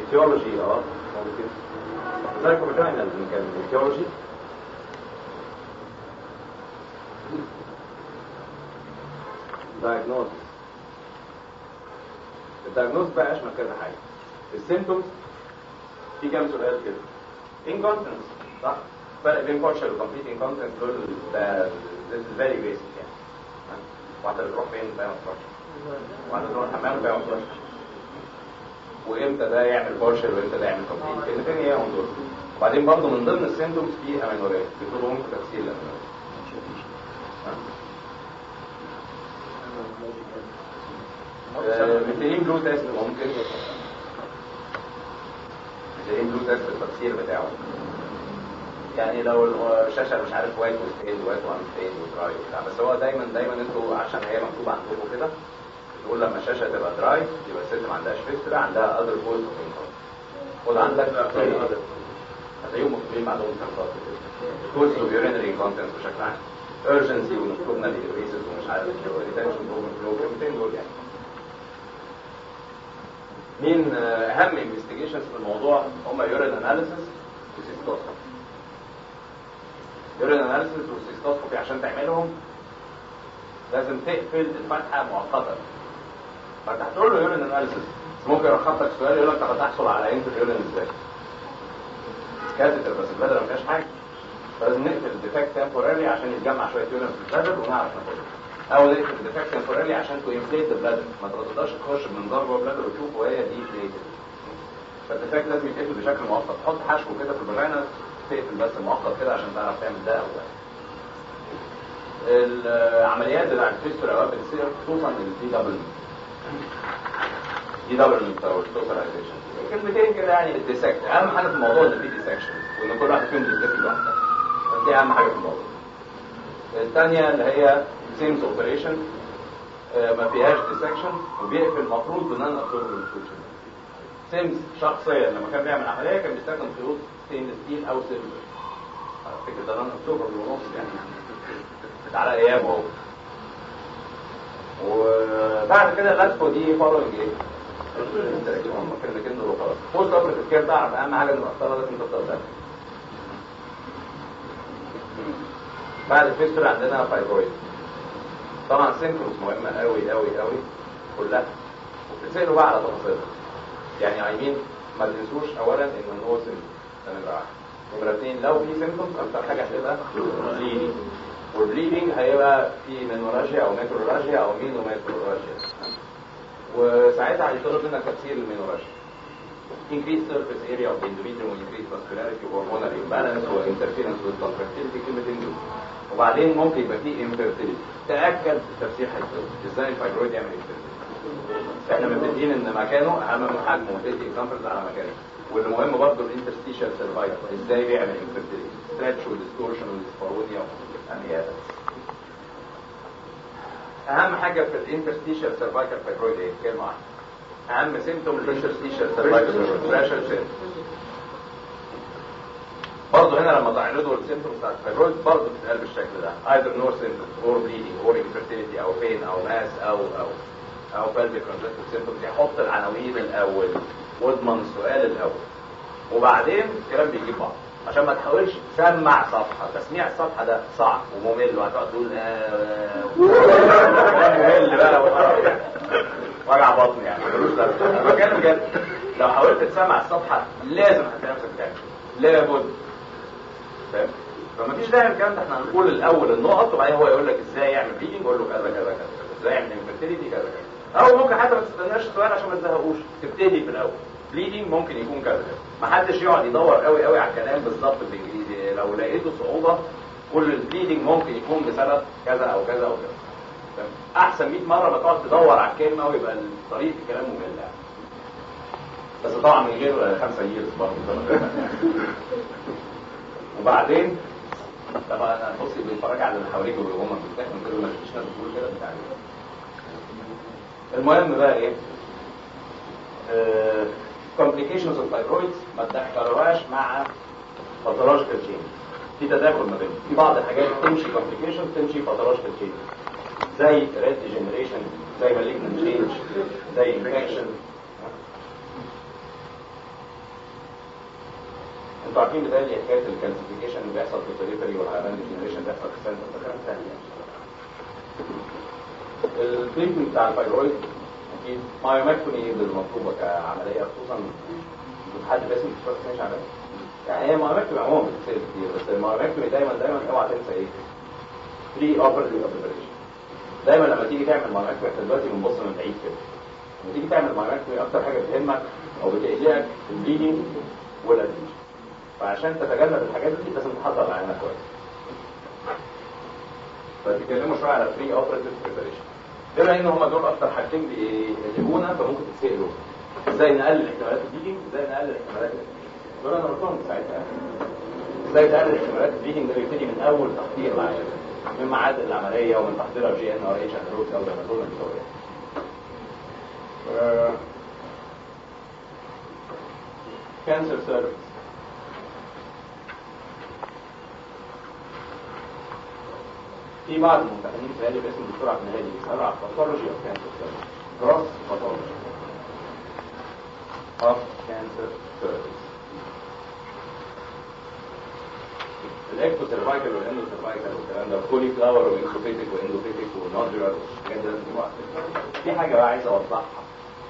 etiology اه ممكن سايكوفاجينال كان etiology diagnosis الدايجنوز بقى يشمل كذا حاجه السيمتومز في كام سؤال كده incontinence صح فرق بين partial و complete incontinence دول ده this is very basic يعني ها؟ واحده بتروح فين بقى ما تروحش واحده تروح الحمام بقى ما تروحش وامتى ده يعمل partial وامتى ده يعمل complete الاثنين ايه هم دول وبعدين برضه من ضمن السيمتومز في امينوريا بيطلبوا منكم تفسير الامينوريا ميثيلين بلو تيست ممكن ميثيلين بلو تيست التفسير بتاعه يعني لو الشاشه مش عارف وايت وستيل وايت وان ستيل ودراي وبتاع بس هو دايما دايما انتوا عشان هي مكتوبه عندكم كده تقول لما الشاشه تبقى دراي يبقى الست ما عندهاش فيسترا عندها اذر كوز اوف انكم خد عندك هتلاقيهم مكتوبين بعدهم كام كوز اوف يورينري انكونتنس بشكل عام urgency ونكتبنا ديكريسز ومش عارف ايه ريتنشن اوفر فلو الكلمتين دول يعني مين آه، اهم انفستيجيشنز في الموضوع هم يورين اناليسيس وسيستوسكوبي يورين اناليسيس والسيستوسكوبي عشان تعملهم لازم تقفل الفتحه مؤقتا فانت هتقول له يورين اناليسيس بس ممكن يرخص لك سؤال يقول لك طب هتحصل على انت اليورين ازاي؟ كاتتر بس البلد ما فيهاش حاجه لازم نقفل الديفكت تمبوراري عشان يتجمع شويه يورين في البلد ونعرف ناخدها او نقفل الديفكت تمبوراري عشان تو انفليت البلد ما تقدرش تخش بمنظار جوه البلد وتشوف وهي دي انفليتد فالديفكت لازم يتقفل بشكل مؤقت تحط حشو كده في الفاجينا تقفل بس مؤقت كده عشان تعرف تعمل ده او ده العمليات بتاعت الفيستولا اوقات بتصير خصوصا الدي دبل دي دبل او التوتاليزيشن كلمتين كده يعني الديسكت اهم حاجه في الموضوع ان في ديسكشن وان كل واحد فيهم بيديسكت لوحده دي اهم حاجه في الموضوع الثانيه اللي هي سيمز اوبريشن ما فيهاش ديسكشن وبيقفل المفروض بنان ابسوربل فيوتشر سيمز شخصيا لما كان بيعمل عمليه كان بيستخدم خيوط ستينلس ستيل او سيلفر على فكره ده نان ابسوربل ونص يعني على ايامه هو وبعد كده اللاسكو دي فولوينج ايه؟ هم كلمتين دول وخلاص بوست اوبريتيف كير تعرف اهم حاجه ان الاخطار لازم تفضل ثابته بعد الفيستر عندنا فايبرويد طبعا سيمبتومز مهمه قوي قوي قوي كلها وبتسالوا بقى على تفاصيلها يعني اي مين ما تنسوش اولا ان هو سيمبتوم ده نمره واحد نمره اثنين لو في سيمبتومز اكتر حاجه هتبقى بليدنج والبليدنج هيبقى في مينوراجيا او ميكروراجيا او مينوميكروراجيا وساعتها هيطلب منك تفسير المينوراجيا increase surface area of the endometrium increase vascularity hormonal imbalance وinterference with contractility كلمتين دول وبعدين ممكن يبقى فيه infertility تأكد التفسير هيطلب ازاي الفايبرويد يعمل infertility احنا متفقين ان مكانه اهم من حجمه وتدي اكزامبلز على مكانه والمهم برضه الانترستيشال سيرفايفل ازاي بيعمل infertility stretch وديستورشن وديسبارونيا يعني اهم حاجه في الانترستيشال سيرفايكال فايبرويد ايه كلمه واحده اهم سيمتوم الانترستيشال سيرفايكال بريشر سيمتوم برضه هنا لما تعرضوا السيمتوم بتاعت الفايبرويد برضه بتتقال بالشكل ده either no symptoms or bleeding or infertility او pain او mass او او او pelvic congestive symptoms يحط العناوين الاول واضمن السؤال الاول وبعدين الكلام بيجيب بعض عشان ما تحاولش تسمع صفحه تسميع الصفحه ده صعب وممل وهتقعد تقول آه، ممل بقى وقرف. وجع بطن يعني ملوش لازمه انا بتكلم بجد لو حاولت تسمع الصفحه لازم هتلاقي نفسك بتعمل لابد فاهم فما فيش داعي الكلام ده احنا هنقول الاول النقط وبعدين هو يقول لك ازاي يعمل بيدنج قول له كذا كذا كذا ازاي يعمل انفيرتيليتي كذا كذا او ممكن حتى ما تستناش السؤال عشان ما تزهقوش تبتدي في الاول بليدنج ممكن يكون كذا كذا ما حدش يقعد يدور قوي قوي على الكلام بالظبط بالانجليزي لو لقيته صعوبه كل البليدنج ممكن يكون بسبب كذا او كذا او كذا فاهم؟ احسن 100 مره ما تقعد تدور على الكلمه ويبقى طريقه الكلام ممل يعني. بس طبعا من غير خمسة ييرز برضه وبعدين طبعا انا بصي بنتفرج على اللي حواليك وهم بيتكلموا كده ما فيش ناس بتقول كده بتاع المهم بقى ايه كومبليكيشنز اوف فايبرويدز ما تدخلوهاش مع باثولوجيكال تشينج في تداخل ما بينهم في بعض الحاجات تمشي كومبليكيشن تمشي باثولوجيكال تشينج زي ريد ديجنريشن زي مالجنت تشينج زي انفكشن انتوا عارفين بتهيألي حكايه الكالسيفيكيشن اللي بيحصل في البريفري والهايبان ديجنريشن بيحصل في السنتر ده كلام سهل يعني التريتمنت بتاع الفايبرويد اكيد مايوماكتومي بالمطلوبه كعمليه خصوصا حد باسم مش فاكر مش عمليه يعني هي مايوماكتومي عموما بتصير كتير بس المايوماكتومي دايما دايما اوعى تنسى ايه؟ بري اوبرتيف اوبريشن دايما لما تيجي تعمل مايوماكتومي احنا دلوقتي بنبص من بعيد كده لما تيجي تعمل مايوماكتومي اكتر حاجه بتهمك او بتقلقك البليدنج والاديشن فعشان تتجنب الحاجات دي لازم تحضر العينه كويس فبيتكلموا شويه على بري اوبرتيف بريباريشن بما ان هم دول اكتر حاجتين بيقلقونا فممكن تتسالوا ازاي نقلل احتمالات البليدنج ازاي نقلل احتمالات دول انا قلتهم ساعتها ازاي تقلل احتمالات البليدنج ده بيبتدي من اول تحضير العينه من ميعاد العمليه ومن تحضيرها جي ان ار اتش اند روكس او دمازول الدوريه كانسر سيرفيس في بعض الممتحنين في هذه باسم الدكتور عبد الهادي بيسالوا على باثولوجي اوف كانسر سيرفيس جروس باثولوجي اوف كانسر سيرفيس الاكتو سيرفايكال والاندو سيرفايكال والكلام ده كولي فلاور واندوفيتك واندوفيتك ونودولار والحاجات دي لازم في حاجه بقى عايز اوضحها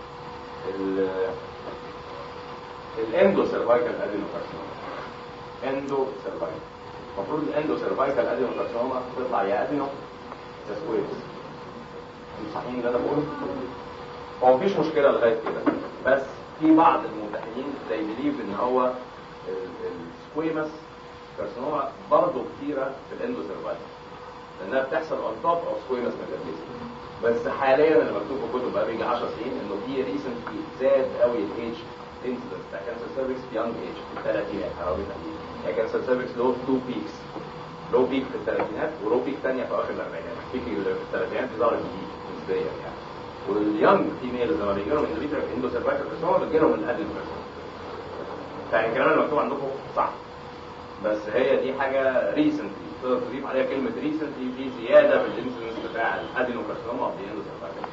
الاندو سيرفايكال ادينوكارسينوما اندو سيرفايكال المفروض الاندو سيرفايكال ادينوكارسينوما تطلع يا ادينو يا سكويرز صحيح اللي انا بقوله هو مفيش مشكله لغايه كده بس في بعض الممتحنين زي بيليف ان هو السكويمس كارسينوما برضه كتيره في الاندو سيرفايكال لانها بتحصل اون توب اوف سكويمس ميتابيزم بس حاليا اللي مكتوب في كتب بقى بيجي 10 سنين انه في ريسنتلي زاد قوي الايدج انسيدنس بتاع كانسر سيرفكس في يونج ايج في الثلاثينات حوالي يعني كانسر سيرفكس له تو بيكس لو بيك في الثلاثينات ولو بيك ثانيه في اخر الاربعينات بيك اللي في الثلاثينات ظهر جديد نسبيا يعني واليونج فيميل لما بيجي لهم اندوميتريال اندو سيرفايكال كارسينوما بتجي لهم الادل فيعني الكلام اللي مكتوب عندكم صح بس هي دي حاجه ريسنتلي تقدر تضيف عليها كلمه ريسنتلي في زياده في الانسولينس بتاع الادينوكارسينوما اوف ذا اندوسيرفايكال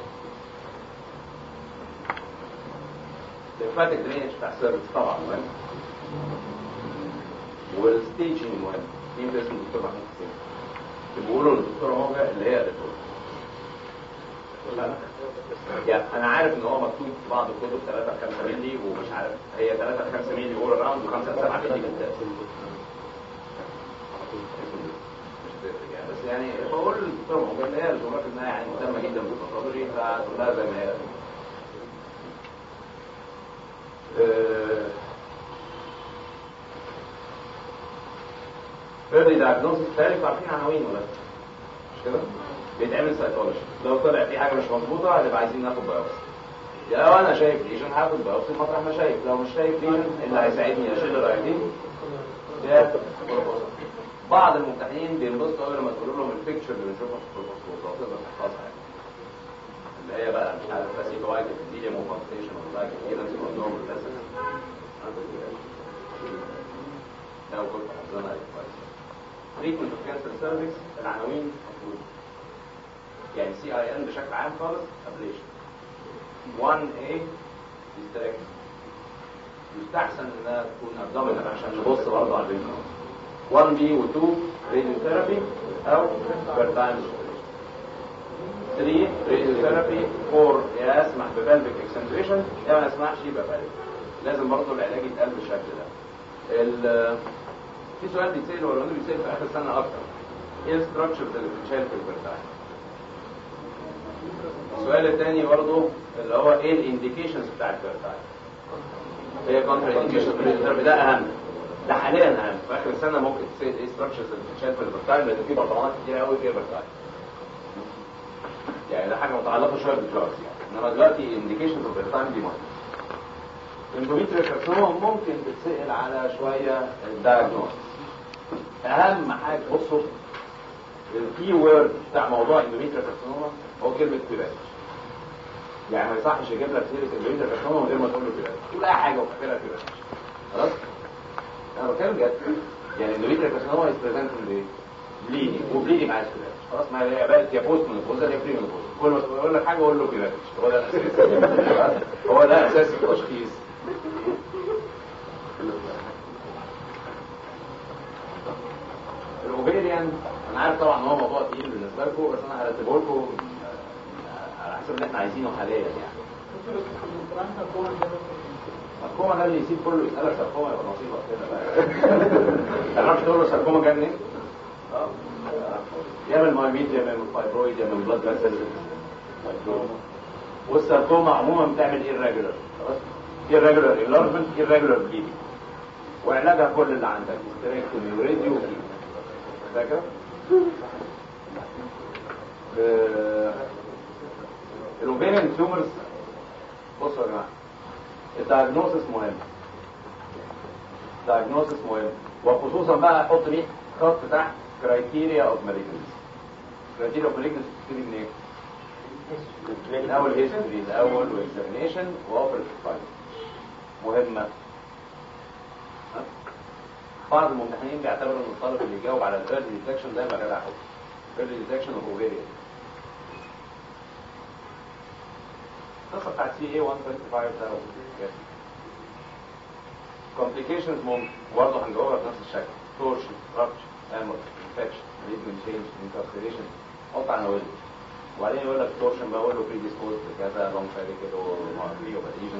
الليمفاتيك درينج بتاع السيرفكس طبعا مهم والستيجنج مهم مين ده اسمه الدكتور محمود حسين بيقولوا للدكتور موجة اللي هي الدكتور يعني انا عارف ان هو مكتوب في بعض الكتب 3 ل 5 مللي ومش عارف هي 3 ل 5 مللي اول راوند و5 ل 7 مللي بالذات بس يعني بقول للدكتور موجة اللي هي الجمهورات انها يعني مهتمه جدا بالباثولوجي فتقول لها زي ما هي early diagnosis ثالث عارفين عناوين ولا مش كده؟ بيتعمل سايكولوجي لو طلع في حاجه مش مظبوطه هنبقى عايزين ناخد بايوبسي لو انا شايف ليجن هاخد بايوبسي مطرح ما شايف لو مش شايف ليجن اللي هيساعدني اشيل الايدين بعض الممتحنين بينبسطوا قوي لما تقول لهم البيكتشر اللي بنشوفها في البروبوسكوب تقدر تحفظها يعني اللي هي بقى مش عارف بس وايت ابيثيليوم وكونستيشن ولايك كده نسيب عندهم الاساس لو كنت حافظنا كويس تريتمنت اوف كانسر سيرفكس العناوين مفروض يعني سي اي ان بشكل عام خالص ابليشن 1A hysterectomy يستحسن انها تكون ابدومينال عشان نبص برضه على البينكم 1B و2 راديوثيرابي او فيرتايم 3 راديوثيرابي 4 يا اسمح ببلفيك اكسنتريشن يا ما اسمحش يبقى بلفيك لازم برضه العلاج يتقال بالشكل ده ال في سؤال بيتسال ولا بيتسال في اخر سنه اكتر ايه الستراكشر اللي بتتشال في الفيرتايم السؤال الثاني برضه اللي هو ايه الانديكيشنز بتاع الفيرتايم هي كونترا انديكيشن ده اهم ده حاليا اهم في اخر السنه ممكن تسال ايه ستراكشرز اللي بتتشال في الفيرتايم لان في برطمانات كتير قوي فيها فيرتايم يعني ده حاجه متعلقه شويه بالدراجز يعني انما دلوقتي انديكيشنز اوف الفيرتايم دي مهمه الاندوميتريال كارسينوما ممكن تتسال على شويه الدايجنوستس اهم حاجه بصوا الكي وورد بتاع موضوع اندوميتريال كارسينوما هو كلمه كيباتش يعني ما يصحش يجيب لك سيره اندوميتريال كارسينوما من غير ما تقول له كيباتش تقول اي حاجه وفاكرها كيباتش خلاص انا بتكلم جد يعني اندوميتريال كارسينوما از بريزنت بايه؟ بليدنج وبليدنج عايز كيباتش خلاص ما هي بقت يا بوست من البوزه يا بري من البوزه كل ما يقول لك حاجه قول له كيباتش هو ده الاساس هو ده اساس التشخيص كمان انا عارف طبعا ان هو موضوع تقيل بالنسبه لكم بس انا هرتبه لكم آه، على حسب اللي احنا عايزينه حاليا يعني ساركوما ده اللي يسيب كله يسالك ساركوما يبقى نصيبك كده بقى انا مش تقول له ساركوما جاي منين؟ اه يا من مايميد يا من فايبرويد يا من بلاد فيسل والساركوما عموما بتعمل irregular خلاص irregular enlargement irregular bleeding وعلاجها كل اللي عندك استريكتومي وراديو وكيمو فاكر؟ الاوفيريان تيومرز بصوا يا جماعه الدايجنوسيس مهم الدايجنوسيس مهم وخصوصا بقى احط ليه خط تحت كرايتيريا اوف مالجنس كرايتيريا اوف مالجنس بتبتدي من ايه؟ الاول هيستوري الاول واكزامينيشن واوفر فايل مهمه ها؟ بعض الممتحنين بيعتبروا ان الطالب اللي يجاوب على الفيرد ديتكشن ده يبقى جدع قوي فيرد ديتكشن اوف اوفيريان القصه بتاعت سي اي 125 ده complications ممكن برضه هنجاوبها بنفس الشكل torsion rupture hemorrhage infection malignant change incarceration حط عناوين وبعدين يقول لك torsion بقى اقول له predisposed لكذا long cervical ومعرفيه وبديجن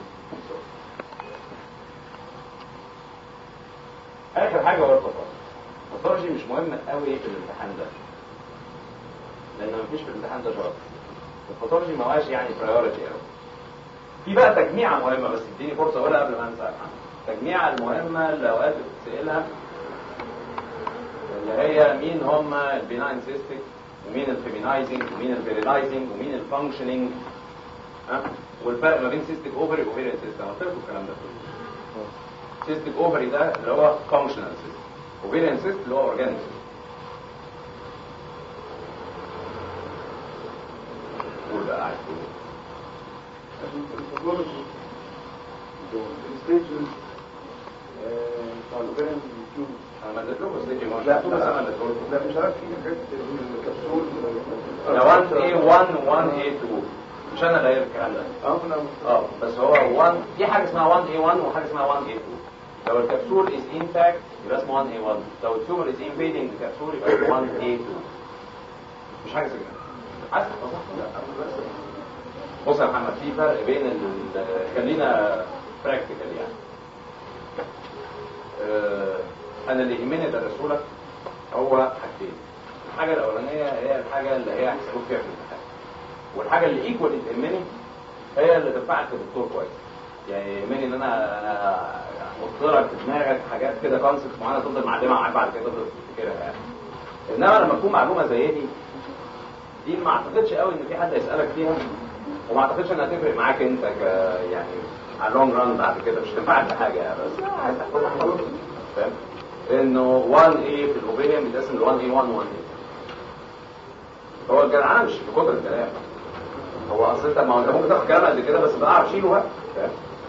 اخر حاجه هو الباثولوجي الباثولوجي مش مهم قوي في الامتحان ده لان مفيش في الامتحان ده شرط الباثولوجي ما هواش يعني برايورتي قوي في بقى تجميعة مهمة بس اديني فرصة اقولها قبل ما انسى التجميعة المهمة اللي اوقات بتسألها اللي هي مين هم البيناين سيستيك ومين الفيمينايزنج ومين الفيريلايزنج ومين الفانكشننج ها والفرق ما بين سيستيك اوفري واوفيريان سيستم انا قلت لكم الكلام ده كله سيستيك اوفري ده اللي هو فانكشنال سيستم اوفيريان سيستم اللي هو اورجانيك سيستم قول بقى عايز تقول الباثولوجي الستيجز بتاع الاوبريان تيوب انا ما اديتلكم ستيج ما لا شفتوش انا اديتلكم لا مش عارف في حاجات الكبسول ده 1 a 1 1 a 2 مش انا غير الكلام ده اه انا اه بس هو 1 في حاجه اسمها 1 a 1 وحاجه اسمها 1 a 2 لو الكبسول is intact يبقى اسمه 1 a 1 لو التيومر is invading الكبسول يبقى اسمه 1 a 2 مش حاجه زي كده عايز بص يا محمد في فرق بين ال خلينا براكتيكال يعني آه، انا اللي يهمني ادرسه لك هو حاجتين الحاجه الاولانيه هي الحاجه اللي هي هيسالوك فيها في الامتحان والحاجه اللي ايكوالي تهمني هي اللي تنفعك كدكتور كويس يعني يهمني ان انا احط لك في دماغك حاجات كده كونسبت معينه تفضل معلمه معاك بعد كده تفضل تفتكرها يعني انما لما تكون معلومه زي دي دي ما اعتقدش قوي ان في حد يسالك فيها وما اعتقدش انها تفرق معاك انت ك يعني على اللونج ران بعد كده مش تنفعك بحاجه يعني بس عايز تحفظها خلاص فاهم انه 1 a في الاوبينيون بيتقسم ل 1 a 1 1 a هو الجدعنه مش في كتر الكلام هو اصل انت ما هو انت ممكن تاخد كلام قد كده بس بقى شيله بقى فاهم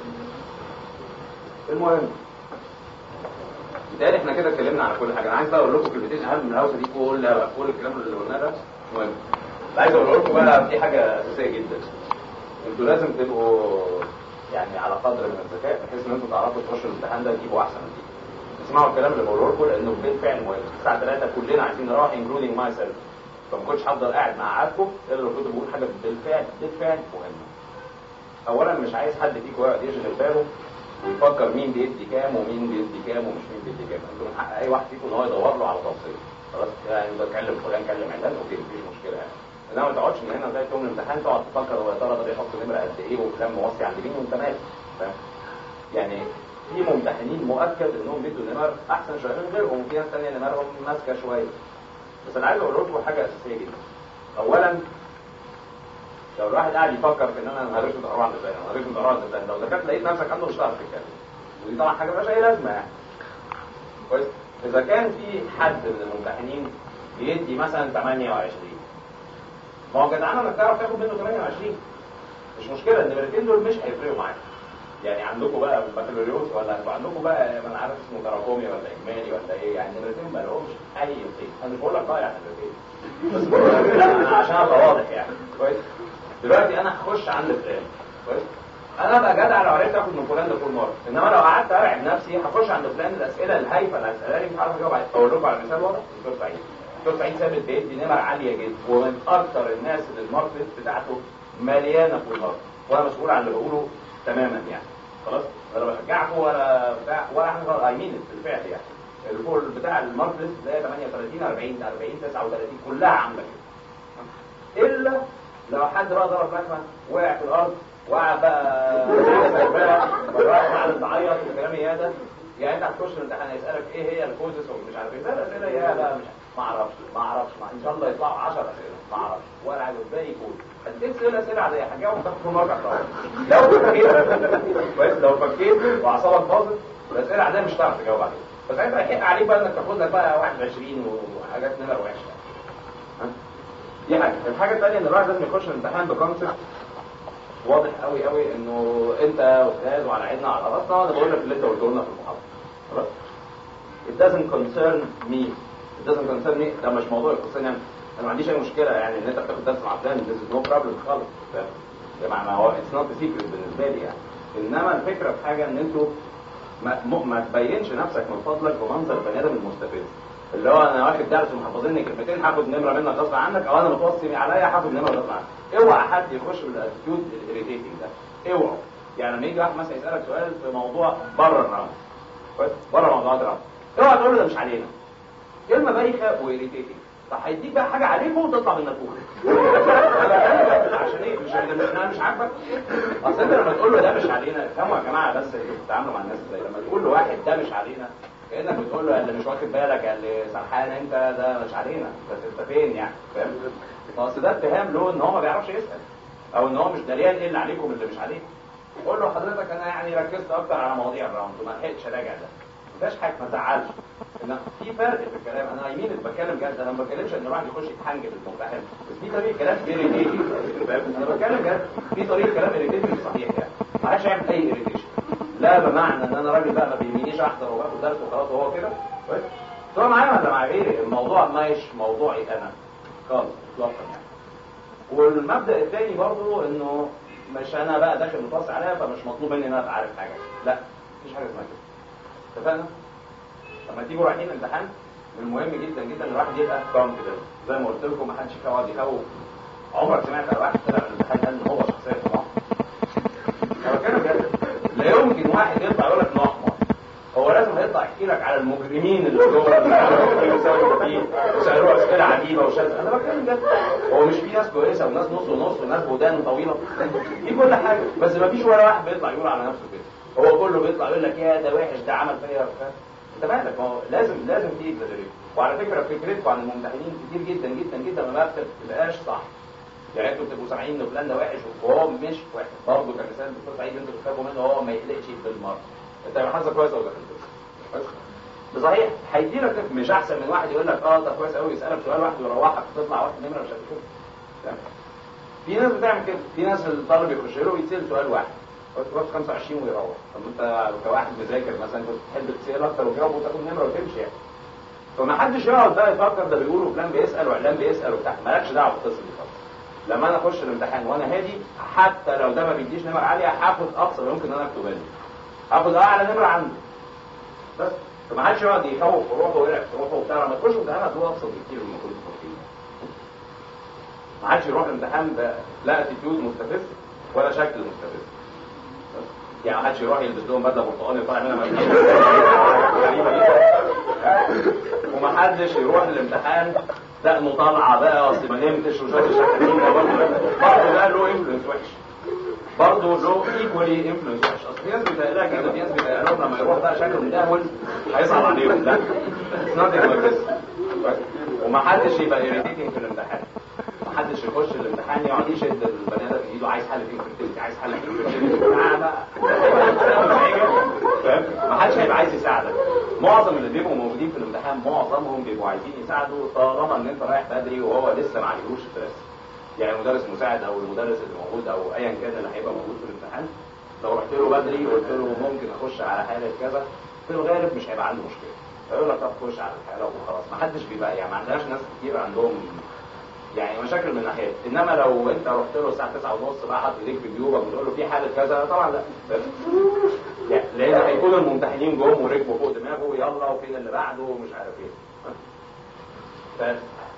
المهم بالتالي احنا كده اتكلمنا على كل حاجه انا عايز بقى اقول لكم كلمتين اهم من الهوسه دي كلها بقى كل الكلام اللي قلناه ده مش مهم عايز اقول لكم بقى دي حاجه اساسيه جدا انتوا لازم تبقوا يعني على قدر من الذكاء بحيث ان انتوا تعرفوا تخشوا الامتحان ده تجيبوا احسن نتيجه اسمعوا الكلام اللي بقوله لكم لانه بالفعل مهم الساعه 3 كلنا عايزين نروح انكلودينج ماي سيلف فما كنتش هفضل قاعد مع قعدكم الا لو كنت بقول حاجه بالفعل بالفعل مهمه اولا مش عايز حد فيكم يقعد يشغل باله ويفكر مين بيدي كام ومين بيدي كام ومش مين بيدي كام انتوا من حق اي واحد فيكم ان هو يدور له على تفصيل خلاص يعني بتكلم فلان كلم علان اوكي مفيش مشكله يعني انما ما تقعدش من هنا زي يوم الامتحان تقعد تفكر هو يا ترى ده بيحط نمره قد ايه وكلام موصي عند مين وانت مالك فاهم يعني في ممتحنين مؤكد انهم بيدوا نمر احسن شويه من غيرهم وفي ناس ثانيه نمرهم ماسكه شويه بس انا عايز اقول لكم حاجه اساسيه جدا اولا لو الواحد قاعد يفكر في ان انا هرش متقرع عند فلان انا هرش متقرع عند فلان لو دخلت لقيت نفسك عنده مش هتعرف تتكلم ودي طبعا حاجه مالهاش اي لازمه يعني كويس اذا كان في حد من الممتحنين بيدي مثلا 28 ما هو جدعانه انك تعرف تاخد منه 28 مش مشكله النمرتين دول مش هيفرقوا معاك يعني عندكم بقى بكالوريوس ولا انتوا عندكم بقى ما انا عارف اسمه تراكمي ولا اجمالي ولا ايه يعني النمرتين ما لهمش اي قيمه انا مش بقول لك ضايع النمرتين بس بقول لك لا انا عشان ابقى واضح يعني كويس دلوقتي انا هخش عند فلان كويس انا ابقى جدع لو عرفت اخد من فلان ده كل مره انما لو قعدت ارعب نفسي هخش عند فلان الاسئله الهايفه اللي هسالها لي مش عارف اجاوب عليها اقول لكم على مثال واضح دكتور سعيد دكتور سعيد ثابت بيدي نمر عاليه جدا ومن اكثر الناس اللي المارك ليست بتاعته مليانه فول هارت وانا مسؤول عن اللي بقوله تماما يعني خلاص ولا بشجعكم ولا بتاع ولا حاجه اي مين بالفعل يعني الفول بتاع المارك ليست ده 38 40 40 39 كلها عامله كده الا لو حد بقى ضرب لكمه وقع في الارض وقع بقى بقى قاعد تعيط وكلام يا ده يعني انت هتخش الامتحان يسالك ايه هي الكوزس ومش عارف ايه ده الاسئله يا لا مش ما اعرفش ما اعرفش ما ان شاء الله يطلعوا 10 اسئله ما اعرفش ولا عايز ازاي يكون هتديك اسئله اسئله عاديه هتجاوب تاخد في المرجع طبعا لو فكيت كويس لو فكيت واعصابك باظت الاسئله عاديه مش هتعرف تجاوب عليها فساعتها هيحق عليك بقى انك تاخد لك بقى 21 وحاجات نمر وحشه دي حاجه الحاجه الثانيه ان الواحد لازم يخش الامتحان بكونسبت واضح قوي قوي انه انت استاذ وعلى عيننا وعلى راسنا انا بقول لك اللي انت قلته لنا في المحاضره خلاص it doesn't concern me it doesn't concern me ده مش موضوع يخصني انا انا ما عنديش اي مشكله يعني ان انت بتاخد درس مع فلان this is no problem خالص فاهم ده معنى هو it's not a secret بالنسبه لي يعني انما الفكره في حاجه ان انتوا ما, ما تبينش نفسك من فضلك بمنظر بني ادم المستفز اللي هو انا واخد درس ومحفظني كلمتين هاخد نمره منك غصب عنك او انا متوصي عليا هاخد نمره غصب عنك اوعى حد يخش بالاتيتيود الاريتيتنج ده اوعى يعني لما يجي واحد مثلا يسالك سؤال في موضوع بره الراوند كويس بره موضوعات الراوند اوعى تقول له ده مش علينا كلمه بايخه واريتيتنج طب هيديك بقى حاجه عليكم وتطلع من النافوخ عشان ايه مش انا مش عاجبك اصل انت لما تقول له ده مش علينا فهموا يا جماعه بس بتتعاملوا مع الناس ازاي لما تقول له واحد ده مش علينا كانك بتقول له اللي مش واخد بالك اللي سرحان انت ده مش علينا بس انت فين يعني فاهم اصل ده اتهام له ان هو ما بيعرفش يسال او ان هو مش دريان ايه اللي عليكم اللي مش عليكم قول له حضرتك انا يعني ركزت اكتر على مواضيع الراوند وما لحقتش اراجع ده ما فيهاش حاجه ما تزعلش ان في فرق في الكلام انا يمين بتكلم جد انا ما بتكلمش ان الواحد يخش يتحنجب الممتحن بس في طريقه كلام اريتيتنج انا بتكلم جد في طريقه كلام اريتيتنج صحيح يعني ما حدش يعمل اي اريتيشن لا بمعنى ان انا راجل بقى ما بيهمنيش احضر وباخد درس وخلاص وهو كده كويس سواء معايا ولا مع غيري الموضوع مش موضوعي انا خالص اطلاقا يعني والمبدا الثاني برضو انه مش انا بقى داخل متوسع عليها فمش مطلوب مني ان انا ابقى عارف حاجه لا مفيش حاجه اسمها كده اتفقنا لما تيجوا رايحين امتحان من المهم جدا جدا ان الواحد يبقى كونفيدنت زي ما قلت لكم ما حدش يقعد يخوف عمرك سمعت على واحد طلع من الامتحان قال ان هو شخصيه طبعا انا بتكلم بجد لا يمكن واحد يطلع يقول لك انه احمر هو لازم هيطلع يحكي لك على المجرمين اللي جوه اللي بيساووا فيه وسالوه اسئله عجيبه وشاذه انا بتكلم بجد هو مش في ناس كويسه وناس نص ونص وناس بودان طويله في كل حاجه بس ما فيش ولا واحد بيطلع يقول على نفسه كده هو كله بيطلع يقول لك يا ده وحش ده عمل فيا انت مالك ما هو لازم لازم في اكزاجريشن وعلى فكره فكرتكم عن الممتحنين كتير جدا جدا جدا ما بتبقاش صح يعني انتوا بتبقوا سامعين ان فلان ده وحش وهو مش وحش برضه كمثال الدكتور سعيد انتوا بتخافوا منه هو ما يقلقش بالمره انت يبقى حظك كويس او دخلت بصحيح هيدي لك مش احسن من واحد يقول لك اه ده كويس قوي يسالك سؤال واحد ويروحك تطلع واحد نمره مش هتشوف في ناس بتعمل كده في ناس الطالب يخش له ويتسال سؤال واحد تخش 25 ويروح طب انت كواحد مذاكر مثلا كنت تحب تسال اكتر وتجاوب وتاخد نمره وتمشي يعني فما حدش يقعد بقى يفكر ده بيقولوا فلان بيسال وعلان بيسال وبتاع مالكش دعوه بالقصه دي خالص لما انا اخش الامتحان وانا هادي حتى لو ده ما بيديش نمر عاليه هاخد اقصى ما يمكن ان انا اكتبها لي هاخد اعلى نمره عندي بس فما حدش يقعد يخوف في روحه ويلعب في روحه وبتاع لما تخش امتحان هتبقى ابسط بكتير مما كنت فاكرين ما حدش يروح الامتحان لا اتيتيود مستفز ولا شكل مستفز يعني ما حدش يروح يلبس لهم بدله برتقاني وطالع منها غريبه جدا وما حدش يروح الامتحان دقنه طالعه بقى اصل ما نمتش وشاطر شحاتين ده برضه برضه ده له انفلونس وحش برضه له ايكولي انفلونس وحش اصل في ناس بيتهيألها كده في ناس بيتهيألهم لما يروح بقى شكله مدهول هيصعب عليهم لا وما حدش يبقى irritating في الامتحان ما حدش يخش الامتحان يقعد يشد البني ادم في ايده عايز حل فيه انفيرتيلتي عايز حل فيه انفيرتيلتي ما حدش هيبقى عايز يساعدك معظم اللي بيبقوا موجودين في الامتحان معظمهم بيبقوا عايزين يساعدوا طالما ان انت رايح بدري وهو لسه ما عليهوش ستريس يعني مدرس مساعد او المدرس اللي موجود او ايا كان اللي هيبقى موجود في الامتحان لو رحت له بدري وقلت له ممكن اخش على حاله كذا في الغالب مش هيبقى عنده مشكله فيقول لك طب خش على الحاله وخلاص ما حدش بيبقى يعني ما عندناش ناس كتير عندهم يعني مشاكل من ناحيه انما لو انت رحت له الساعه 9 ونص بقى حاطط ايديك في جيوبك وتقول له في حاله كذا طبعا لا يعني لان هيكون الممتحنين جم وركبوا فوق دماغه يلا وفين اللي بعده ومش عارف ايه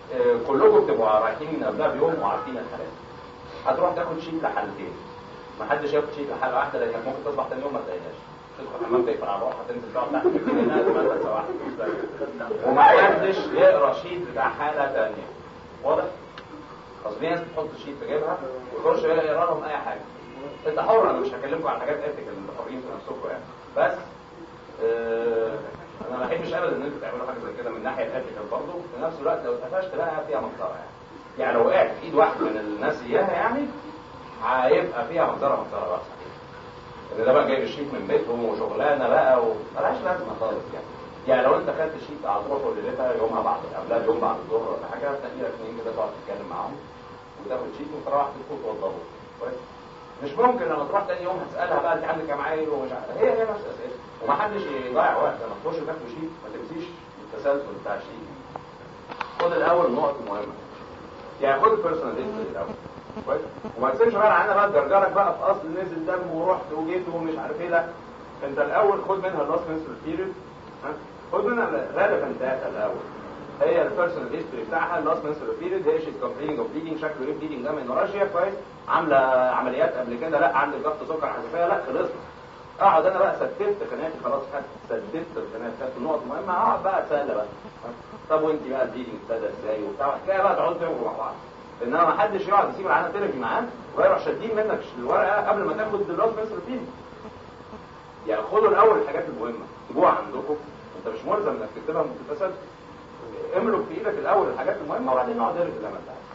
آه، كلكم بتبقوا رايحين من قبلها بيوم وعارفين الحالات هتروح تاخد شيت لحالتين ما حدش ياخد شيت لحاله واحده لانك ممكن تصبح تاني يوم ما تلاقيهاش تدخل الحمام تقفل على روحها تنزل تقعد تحت الجنينه تبقى واحده وما حدش يقرا شيت بتاع حاله ثانيه واضح؟ اصل في ناس بتحط شيت في جيبها ويخش يقرا لهم اي حاجه انت حر انا مش هكلمكم عن حاجات ايثيكال انتوا حرين في نفسكم يعني بس آه انا ما بحبش ابدا ان انتوا تعملوا حاجه زي كده من الناحيه الايثيكال برضه في نفس الوقت لو اتقفشت بقى فيها مقدره يعني يعني لو وقعت في ايد واحد من الناس اياها يعني هيبقى فيها مقدره مقدره بقى ان ده بقى جايب الشيت من بيتهم وشغلانه بقى وملهاش لازمه خالص يعني يعني لو انت خدت شيت هتروح ليلتها يومها بعد قبلها بيوم بعد الظهر ولا حاجه تلاقي لك اثنين كده تقعد تتكلم معاهم وتاخد شيت وتروح تدخل توضبه كويس مش ممكن لما تروح تاني يوم هتسالها بقى انت عندك كام عيل ومش عارف هي هي نفس الاسئله ومحدش يضيع وقت لما تخش تاخد شيت ما تمسيش التسلسل بتاع الشيت خد الاول النقط المهمه يعني خد البيرسونال هيستوري الاول كويس وما تسيبش بقى عنها بقى تجرجرك بقى في اصل نزل دم ورحت وجيت ومش عارف ايه لا انت الاول خد منها اللاست منسترال بيريد خد منها الريليفنت داتا الاول هي البيرسونال هيستوري بتاعها اللاست منسترال بيريد هي شيز كومبلينج اوف بليدنج شكله ايه بليدنج ده منوراشيا كويس عامله عمليات قبل كده لا عندك ضغط سكر حساسيه لا خلصنا اقعد انا بقى سددت خناقتي خلاص خدت سددت الخناقات خدت النقط مهمه اقعد بقى اتسلى بقى طب وانت بقى البليدنج ابتدى ازاي وبتاع حكايه بقى تقعدوا تقروا مع بعض انما ما حدش يقعد يسيب العينه ترغي معاه ويروح شادين منك الورقه قبل ما تاخد اللاست منسترال بيريد يعني خدوا الاول الحاجات المهمه سيبوها عندكم انت مش ملزم انك تكتبها متسلسل املك في ايدك الاول الحاجات المهمه وبعدين نقعد نرغي زي ما انت عايز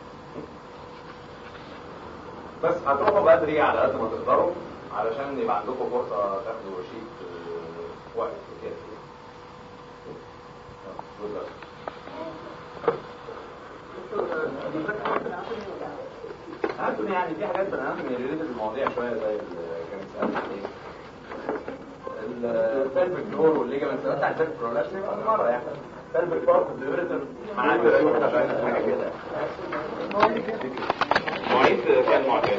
بس هتروحوا بدري على قد ما تقدروا علشان يبقى عندكم فرصه تاخدوا شيت آه، وقت كده Good luck. هاتوا يعني في حاجات بنات من ريليتد المواضيع شويه زي اللي كان بيسالني عليه البلفيك فلور والليجمنت بتاع البلفيك فلور لا شيء مره يعني البلفيك فلور والديوريتر معاك حاجه كده مواعيد كان معتاد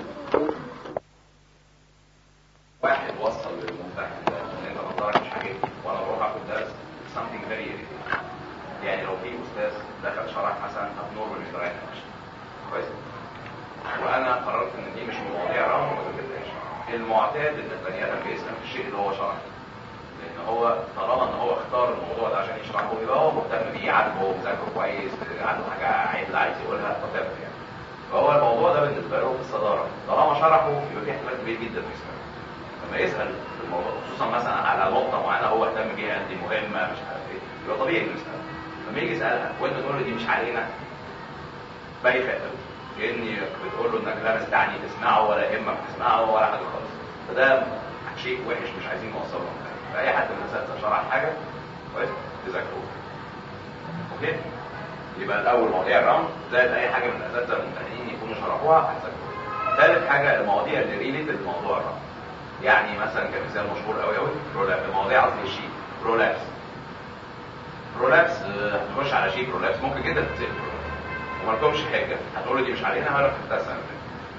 واحد وصل للممتحن ده ان انت نظرك مش عاجبني وانا بروح اخد درس something very irritating يعني لو في استاذ دخل شرح مثلا abnormal interaction كويس وانا قررت ان دي مش مواضيع رغم ما ذاكرتهاش المعتاد ان البني ادم بيسال في الشيء اللي هو شرحه لان هو طالما ان هو اختار الموضوع ده عشان يشرحه يبقى هو مهتم بيه عاجبه مذاكره كويس عنده حاجه عايز عايز يقولها whatever يعني فهو الموضوع ده بالنسبه له في الصداره طالما شرحه يبقى في احتمال كبير جدا انه يسال لما يسال في الموضوع خصوصا مثلا على نقطه معينه هو اهتم بيها دي مهمه مش عارف ايه يبقى طبيعي انه يسال لما يجي يسالها وانت تقول له دي مش علينا بايخه قوي كاني بتقول له انك لا مستعني تسمعه ولا يهمك تسمعه ولا حاجه خالص فده شيء وحش مش عايزين نوصله لهم فاي حد من الاساتذه شرح حاجه كويس تذاكروه اوكي يبقى الاول مواضيع الرمز زائد اي حاجه من الاساتذه الممتحنين يكونوا شرحوها هتذاكروها ثالث حاجه المواضيع اللي ريليتد لموضوع الرمز يعني مثلا كمثال مشهور قوي قوي برولابس مواضيع قصدي الشيء برولابس برولابس آه، هتخش على شيء برولابس ممكن جدا تتسال برولابس وما لكمش حاجه هتقول لي دي مش علينا هقول لك خدتها السنه اللي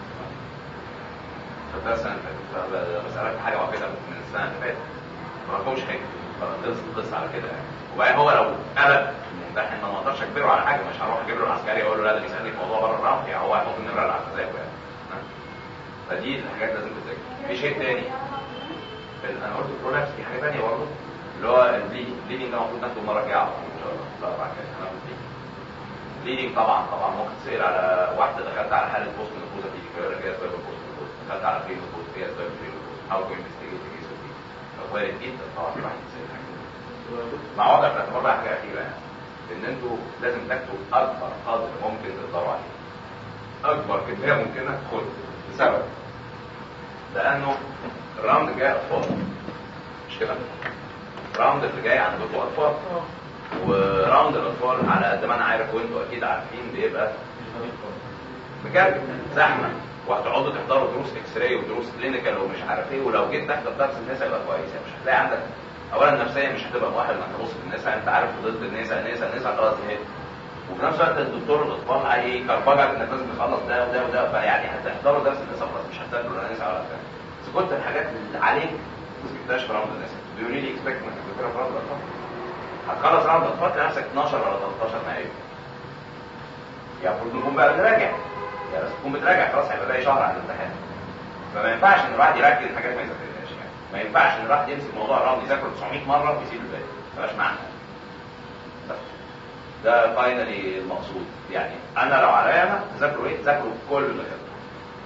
فاتت خدتها السنه اللي فاتت بسالك حاجه واحده من السنه اللي فاتت ما لكمش حاجه خلاص القصه على كده يعني وبعدين هو لو قلب الممتحن ما اقدرش اجبره على حاجه مش هروح اجيب له العسكري اقول له لا ده بيسالني في موضوع بره الرمح يعني هو هيحط النمره اللي على حسابه يعني فدي الحاجات لازم تتذاكر في شيء تاني انا قلت برولابس في حاجه تانيه برضه اللي هو البليدنج البليدنج ده المفروض ناخده المره الجايه على طول ان شاء الله لا بعد كده هناخد بليدنج بليدنج طبعا طبعا ممكن تسال على واحده دخلت على حاله بوست نفوذه بليدنج يقول لك ايه اسباب البوست نفوذ دخلت على بري نفوذ ايه اسباب البري نفوذ هاو تو انفستيجيت كيس اوف وارد جدا طبعا الواحد يسال حاجه مع وضع في الاعتبار بقى حاجه اخيره يعني ان انتوا لازم تاخدوا اكبر قدر ممكن تقدروا عليه اكبر كميه ممكنه خد لسبب لانه الراوند الجاي اطفال مش كده الراوند اللي جاي عندكم اطفال وراوند الاطفال على قد ما انا عارف وانتوا اكيد عارفين بيبقى بجد زحمه وهتقعدوا تحضروا دروس اكس راي ودروس كلينيكال ومش عارف ايه ولو جيت تحضر درس النساء يبقى كويس يعني مش هتلاقي عندك اولا نفسيا مش هتبقى مؤهل انك تبص في النساء انت عارف ضد النساء النساء النساء خلاص زهقت وفي نفس الوقت الدكتور الاطفال هيكربجك انك لازم تخلص ده وده وده فيعني هتحضروا درس النساء خلاص مش هتذاكروا لا نساء ولا بتاع بس كنت الحاجات اللي عليك ما سكتهاش في راوند النساء do you really expect انك تذاكرها في راوند الاطفال هتخلص راوند الاطفال تلاقي نفسك 12 ولا 13 نهائي يعني المفروض نكون بقى بنراجع يعني بس تكون بتراجع خلاص هيبقى باقي شهر على الامتحان فما ينفعش ان الواحد يركز حاجات ما يذاكرهاش يعني ما ينفعش ان الواحد يمسك موضوع الراوند يذاكره 900 مره ويسيب الباقي ملهاش معنى بس. ده فاينلي المقصود يعني انا لو عليا انا تذاكروا ايه؟ تذاكروا كل اللي خدتوه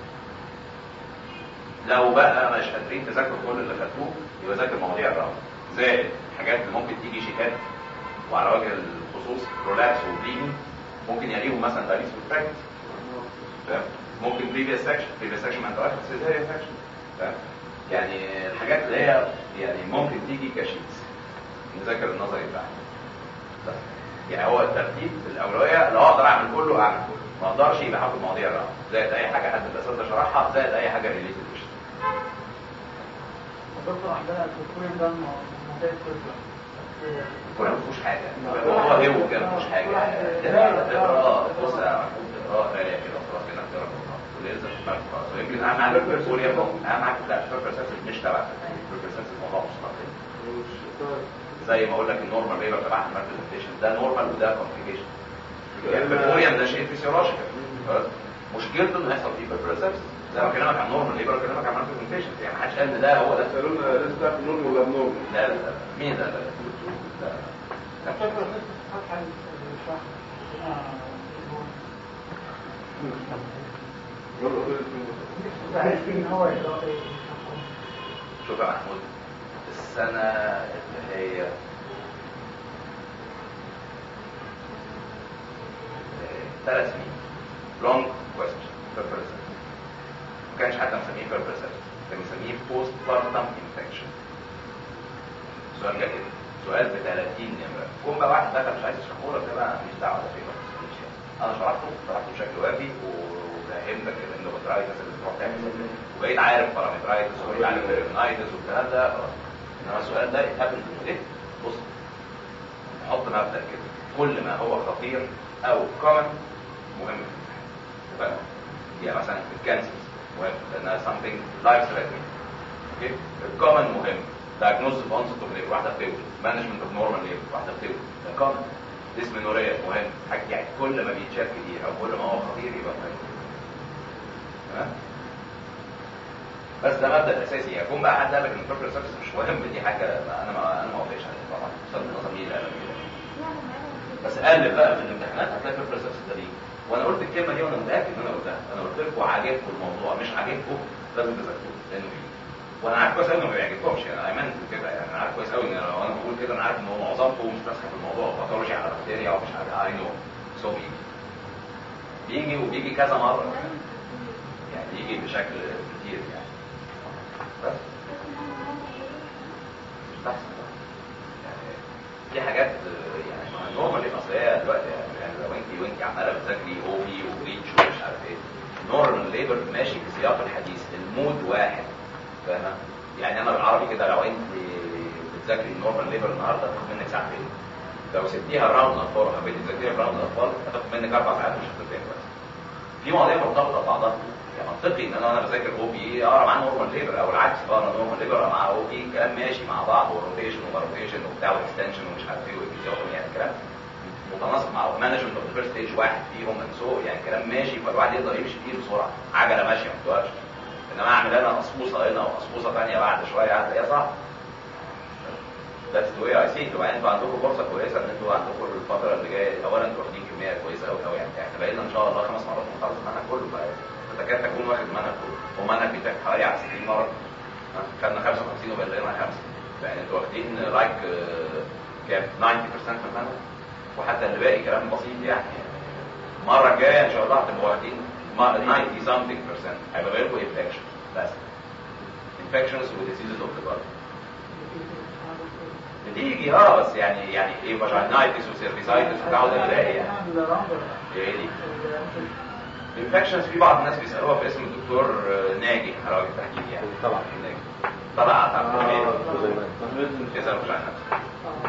لو بقى مش قادرين تذاكروا كل اللي خدتوه يبقى ذاكر مواضيع الراوند زائد الحاجات اللي ممكن تيجي شيكات وعلى وجه الخصوص رولابس وبليدنج ممكن يليهم مثلا دايليس والبراكتس فاهم؟ ممكن بريفيس سكشن بريفيس سكشن ما انتراكت سيزيريان سكشن فاهم؟ يعني الحاجات اللي هي يعني ممكن تيجي كشيتس نذاكر النظري بتاعها بس يعني هو الترتيب الاولويه لو اقدر اعمل كله اعمل كله ما اقدرش يبقى هاخد مواضيع الرابعه زائد اي حاجه حد الاساتذه شرحها زائد اي حاجه ريليتد الدكتور عندنا الدكتور ده مواضيع كلها الكورة ما فيهوش حاجة هو هو كده ما فيهوش حاجة لا لا اه بص يا محمود اه قراية كده خلاص كده اختيار واللي ينزل في دماغك خلاص ويمكن اهم حاجة في الكوريا اهم حاجة لا البيربر سنسز مش تبع البيربر سنسز موضوع مستقل زي ما اقول لك النورمال بيبر تبع الماركتيشن ده نورمال وده كومبليكيشن يعني الكوريا ده شيء فيسيولوجيكال مشكلته انه يحصل فيه بيربر سنسز زي ما بكلمك عن نورمال ليبر بكلمك عن ماركتيشن يعني ما حدش قال ان ده هو ده سألونا لازم تعرف نون ولا بنون لا لا لا مين ده لا لا لا الدكتور فتح الشرح عايزين هو يشرح شوف يا محمود السنة اللي هي ثلاث سنين long question per person ما كانش حتى مسميه per person كان مسميه post partum infection سؤال جه كده سؤال ب 30 نمرة كون بقى واحد دخل مش عايز يشرحه لك ده بقى مش دعوة ده فيه ما تسألنيش يعني. انا شرحته شرحته بشكل وافي وفهمتك الاندوبترايتس اللي بتروح تعمل وبقيت عارف بارامترايتس وبقيت عارف بيرمنايتس والكلام ده خلاص انما السؤال ده اتقابل في ايه؟ بص نحط مبدا كده كل ما هو خطير او كومن مهم في الامتحان اتفقنا؟ يعني مثلا الكانسر مهم لانها something life threatening اوكي الكومن مهم diagnosis of onset of labor واحده بتولد management of normal labor واحده بتولد ده common ديسمنوريا مهم حاجه يعني كل ما بيتشاف كتير او كل ما هو خطير يبقى مهم تمام بس ده مبدا اساسي يكون بقى حد قال لك ان البروبر سيرفيس مش مهم دي حاجه ما انا ما انا ما وافقش عليها طبعا بسبب النظام اللي قال بس قلب بقى في الامتحانات هتلاقي البروبر سيرفيس ده بيجي وانا قلت الكلمه دي وانا متاكد ان انا قلتها انا قلت لكم عاجبكم الموضوع مش عاجبكم لازم تذاكروه لانه بيجي وانا عارف كويس قوي انه ما بيعجبكمش يعني ايمن كده يعني انا عارف كويس قوي ان لو انا بقول كده انا عارف ان هو معظمكم مش ماسكه في الموضوع باثولوجي على بكتيريا ومش عارف اي نو سو بيجي بيجي وبيجي كذا مره يعني بيجي بشكل كتير يعني بس مش بحث يعني دي حاجات يعني نورمال اصل هي دلوقتي يعني لو انت وانت عماله بتذاكري او بي وريتش ومش عارف ايه نورمال ليبر ماشي في سياق الحديث المود واحد فاهمه يعني انا بالعربي كده لو انت بتذاكري النورمال ليبر النهارده هتاخد منك ساعتين لو سبتيها راوند اطفال وحبيتي تذاكريها براوند اطفال هتاخد منك اربع ساعات مش هتفهم بس في مواضيع مرتبطه ببعضها يعني منطقي ان انا وانا بذاكر او بي اقرا معاه نورمال ليبر او العكس بقرا نورمال ليبر اقرا معاه او بي الكلام ماشي مع بعض والروتيشن وما وبتاع والاكستنشن ومش عارف ايه والفيزيوتومي يعني الكلام متناسق مع مانجمنت اوف فيرست ستيج واحد فيهم من سو يعني الكلام ماشي فالواحد يقدر يمشي فيه بسرعه عجله ماشيه ما بتوقفش انما اعمل انا قصقوصه هنا وقصقوصه ثانيه بعد شويه هتلاقيها صعب That's the way I see it وبعدين انتوا عندكم فرصه كويسه ان انتوا عندكم الفتره اللي جايه اولا انتوا واخدين كميه كويسه قوي قوي يعني احنا بقينا ان شاء الله خمس مرات نخلص المنهج كله فتكاد تكون واخد المنهج كله ومنهج بيتاخد حوالي على 60 مره ها؟ خدنا 55 وبقى لنا خمسه يعني انتوا واخدين لايك كام 90% من المنهج وحتى اللي باقي كلام بسيط يعني المره الجايه ان شاء الله هتبقوا واخدين 90 something percent هيبقى غيركم انفكشن بس infections وديزيزز اوف ذا body بتيجي اه بس يعني يعني ايه فاجينايتس وسيرفيسايتس وتعود الباقي يعني ايه دي الانفكشنز في بعض الناس بيسالوها باسم الدكتور آه، ناجي حراوي التحديد يعني طبعا ناجي طلع تعرف آه، ايه جزيلا. يسالوا فاجينايتس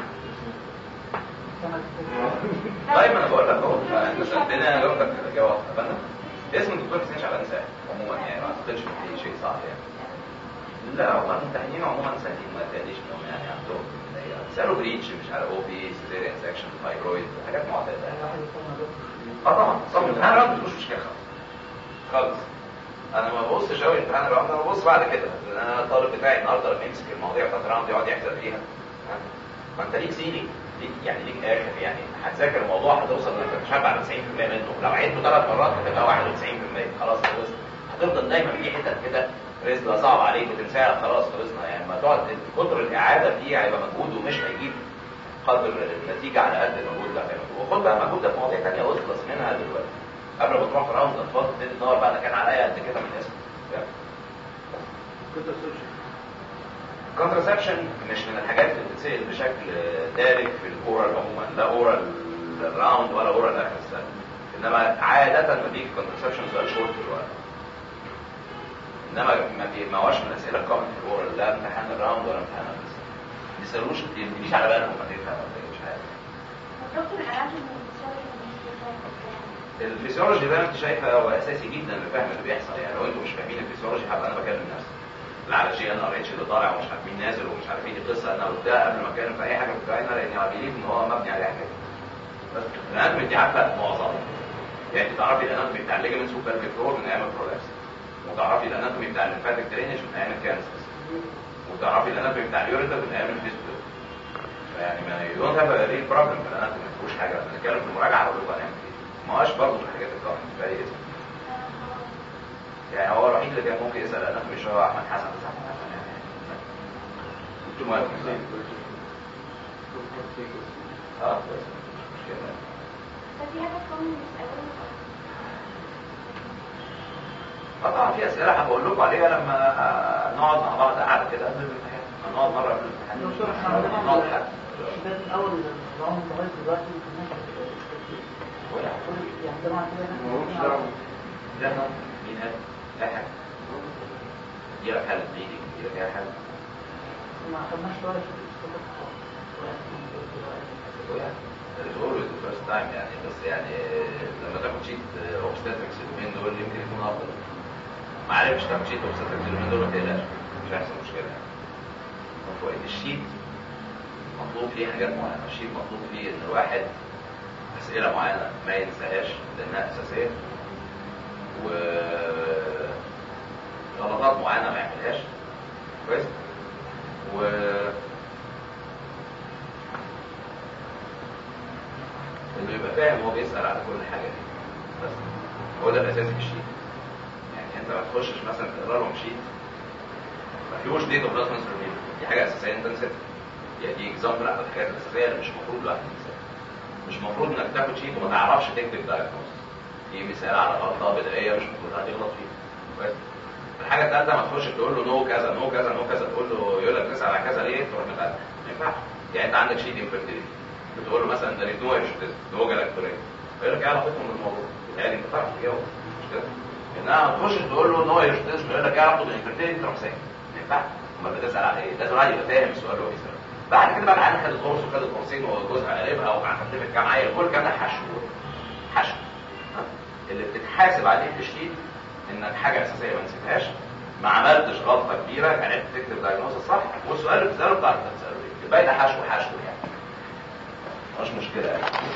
طيب انا بقول لك اهو انت سالتني انا جاوبتك الاجابه واضحه فانا اسم الدكتور حسين شعبان سهل عموما يعني ما اعتقدش ان في شيء صعب يعني لا هم الممتحنين عموما سهلين ما تقليش انهم يعني عندهم سالوا بريتش مش عارف او بي سيزيريان سكشن فايبرويد حاجات معتاده يعني. الواحد يكون مدرس اه طبعا صم امتحان الراوند مش مشكله خالص خالص انا ما ببصش قوي امتحان الراوند انا ببص بعد كده لان انا الطالب بتاعي النهارده لما يمسك المواضيع بتاعت الراوند يقعد يحسب فيها ها؟ ما انت ليك سيلينج ليك يعني ليك اخر يعني هتذاكر الموضوع هتوصل انك تشبع على 90% منه لو عدته ثلاث مرات هتبقى 91% خلاص خلصت هتفضل دايما في حتت كده رزقها صعب عليك وتنساها خلاص خلصنا يعني ما تقعد كتر الاعاده فيه هيبقى مجهود ومش هيجيب قدر النتيجه على قد المجهود ده وخد بقى المجهود ده في مواضيع ثانيه واخلص منها دلوقتي قبل ما تروح في راوند اطفال تبتدي تدور بقى انا كان عليا قد كده من اسم كنت سوشي كونتراسبشن مش من الحاجات اللي بتتسال بشكل دارج في الاورال عموما لا اورال راوند ولا اورال اخر السنه انما عاده ما بيجي كونتراسبشن سؤال شورت في الورق انما ما بي- ما هوش من الاسئله الكومن في الاورال لا امتحان الراوند ولا امتحان الرسم ما بيسالوش ما بيجيش على بالهم ما تفهم ولا إيه، مش عارف دكتور العلاج المستشفى الفسيولوجي زي ما انت شايفه هو اساسي جدا لفهم اللي بيحصل يعني لو انتم مش فاهمين الفسيولوجي هبقى انا بكلم نفسي لا على جي ان ار اتش اللي طالع ومش عارف مين نازل ومش عارفين القصه انا قلتها قبل ما اتكلم في اي حاجه في الجاينا لاني انا بليف ان هو مبني على حاجه بس الاناتومي دي عارفه معظمها يعني تعرفي الاناتومي بتاع الليجمنتس والبلفيك فلور من ايام البرولابس وتعرفي الاناتومي بتاع الليمفاتيك درينج من ايام الكانسر وتعرفي الاناتومي بتاع اليوريتا من ايام الفيستول فيعني ما يو دونت هاف ا ريل بروبلم في الاناتومي ما فيهوش حاجه لما نتكلم في المراجعه هقول لكم هنعمل ايه ما هوش برضه من الحاجات الكومن بالنسبه لي اسم يعني هو الوحيد اللي كان ممكن يسال اناتومي شويه هو احمد حسن بس احمد حسن يعني كنت موافق اه بس مش مشكله ففي حاجة كومن بيسألوني اه طبعا في اسئله هقول لكم عليها لما آه، نقعد مع بعض قاعده كده قبل الامتحان نقعد مره قبل الامتحان دكتور احنا عندنا نقعد حد الشتات الاول الراوند لغايه دلوقتي ما كناش ولا كل يعني جماعه كده ملوش دعوة. لا مين قال؟ لا حاجه دي لك حل بايدي دي لك اي حل ما خدناش ولا شيء It's always the first time يعني بس يعني لما تاخد شيت اوبستاتريكس اليومين دول يمكن يكون افضل ما عرفتش تاخد شيت اوبستاتريكس اليومين دول ما تقلقش مش هيحصل مشكله يعني هو الشيت مطلوب فيه حاجات معينه الشيت مطلوب فيه ان الواحد اسئله معينه ما ينساهاش لانها اساسيه و غلطات معينه ما يعملهاش كويس و انه يبقى فاهم هو بيسال على كل حاجه دي بس هو ده الاساس في الشيت يعني انت ما تخشش مثلا تقرا لهم شيت ما فيهوش ديت اوف بلازما دي حاجه اساسيه انت نسيتها يعني دي اكزامبل على الحاجات الاساسيه اللي مش المفروض الواحد ينساها مش المفروض انك تاخد شيت وما تعرفش تكتب دايجنوز دي مثال على غلطه بدائيه مش المفروض حد يغلط فيها كويس الحاجه الثالثه ما تخش تقول له نو كذا نو كذا نو كذا تقول له يقول لك تسال على كذا ليه تروح متعلم ما ينفعش يعني انت عندك شيت انفيرتيليتي بتقول له مثلا ده نو ايرشتيز نو جلاكتوريه يقول لك ايه علاقتهم بالموضوع يعني انت تعرف تجاوب مش كده انها تخش تقول له نو ايرشتيز يقول لك ايه علاقته بالانفيرتيليتي تروح ساكت ما ينفعش امال بتسال على ايه لازم الواحد يبقى فاهم السؤال اللي هو بيساله بعد كده بقى العيال خد القرص وخد القرصين وجوزها قلبها ومع خفيف كام عيل كل الكلام ده حشو حشو ها؟ اللي بتتحاسب عليه في الشيت انك حاجه اساسيه ما نسيتهاش ما عملتش غلطه كبيره عرفت تكتب دايجنوز صح والسؤال اللي بتساله بتعرف تساله ايه الباقي ده حشو حشو يعني مش مشكله يعني